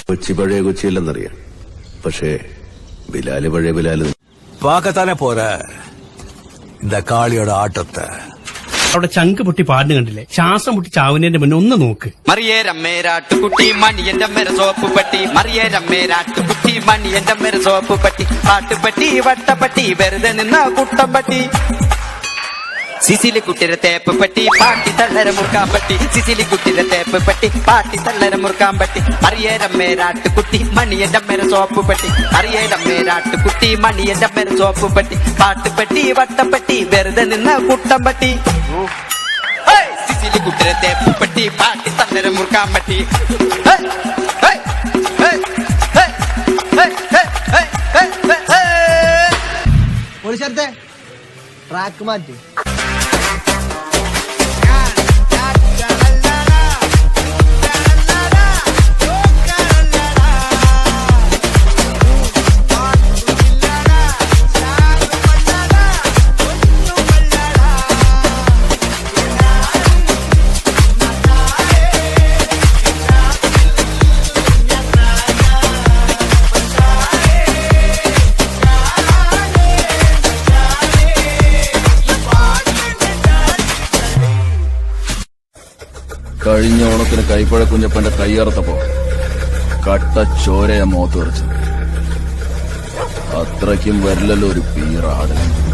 കൊച്ചി പഴയ കൊച്ചിയല്ലെന്നറിയാം പക്ഷേ ബിലാല് പഴയ ബിലാല് തന്നെ. பார்க்கத்தானே போற இந்த காளியோட ஆட்டத்தை അവിടെ ചങ്ക് പൊട്ടി പാടിന് കണ്ടില്ലേ ശ്വാസം മുട്ടി ചാവുന്നതിന്റെ മുന്നേ ഒന്ന് നോക്ക് മറിയേ രമ്മേരാട്ടുകുട്ടി മണി എന്റെ മേര സോപ്പ് പട്ടി മറിയേ രമ്മേരാട്ടുകുട്ടി മണി എന്റെ മേര സോപ്പ് പട്ടി പാട്ടുപട്ടി വട്ടപ്പട്ടി വെറുതെ നിന്ന കുട്ടമ്പട്ടി സിസിലി കുട്ടിരെ തേപ്പ് പട്ടി പാട്ടി തള്ളര മുറുക്കാൻ പട്ടി സിസിലി കുട്ടിരെ തേപ്പ് പട്ടി പാട്ടി തള്ളര മുറുക്കാൻ പട്ടി അറിയേ രമ്മേരാട്ടുകുട്ടി മണി എന്റെ മേര സോപ്പ് പട്ടി അറിയേ രമ്മേരാട്ടുകുട്ടി മണി എന്റെ മേര സോപ്പ് പട്ടി പാട്ടുപട്ടി വട്ടപ്പട്ടി വെറുതെ നിന്ന കുട്ടമ്പട്ടി ഹേയ്! സിസിലി കുട്ടിരെ തേപ്പ് പട്ടി പാട്ടി തള്ളര മുറുക്കാൻ പട്ടി ഹേയ്! ഹേയ്! ഹേയ്! ഹേയ്! ഹേയ്! ഹേയ്! ഹേയ്! ഹേയ്! ഹേയ്! ഹേയ്! പോലീസുകാരത്തെ ട്രാക്ക് മാറ്റി കഴിഞ്ഞ ഓണത്തിന് കൈപ്പഴ കുഞ്ഞപ്പന്റെ കൈയറുത്തപ്പോ കട്ട ചോരയ മോത്ത് തെറിച്ചു അത്രയ്ക്കും വരില്ലല്ലോ ഒരു പീറാട്